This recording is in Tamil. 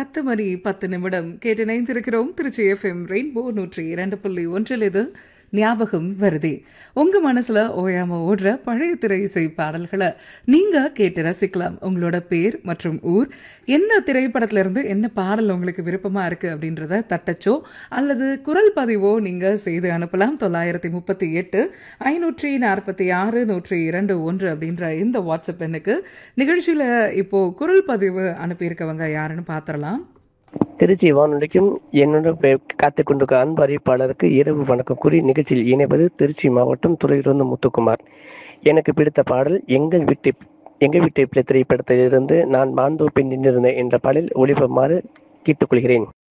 பத்து மணி பத்து நிமிடம் கேட்டு இணைந்திருக்கிறோம் திருச்சி எஃப்எம் ரெயின்போ நூற்றி இரண்டு புள்ளி ஒன்றில் இது ஞாபகம் வருதே உங்க மனசுல ஓயாம ஓடுற பழைய திரை இசை பாடல்களை நீங்க கேட்டு ரசிக்கலாம் உங்களோட பேர் மற்றும் ஊர் எந்த திரைப்படத்துல இருந்து என்ன பாடல் உங்களுக்கு விருப்பமா இருக்கு அப்படின்றத தட்டச்சோ அல்லது குரல் பதிவோ நீங்க செய்து அனுப்பலாம் தொள்ளாயிரத்தி முப்பத்தி எட்டு ஐநூற்றி நாற்பத்தி ஆறு நூற்றி இரண்டு ஒன்று அப்படின்ற இந்த வாட்ஸ்அப் எண்ணுக்கு நிகழ்ச்சியில இப்போ குரல் பதிவு அனுப்பியிருக்கவங்க யாருன்னு பார்த்துடலாம் திருச்சி வானொலிக்கும் என்னோட காத்துக் கொண்டிருக்க அன்பு அறிவிப்பாளருக்கு இரவு வணக்கம் கூறி நிகழ்ச்சியில் இணைவது திருச்சி மாவட்டம் துறையிலிருந்து முத்துக்குமார் எனக்கு பிடித்த பாடல் எங்கள் வீட்டு எங்கள் வீட்டு பிள்ளை திரைப்படத்திலிருந்து நான் மாந்தோப்பில் நின்றிருந்தேன் என்ற பாடல் ஒளிபரமாறு கேட்டுக்கொள்கிறேன்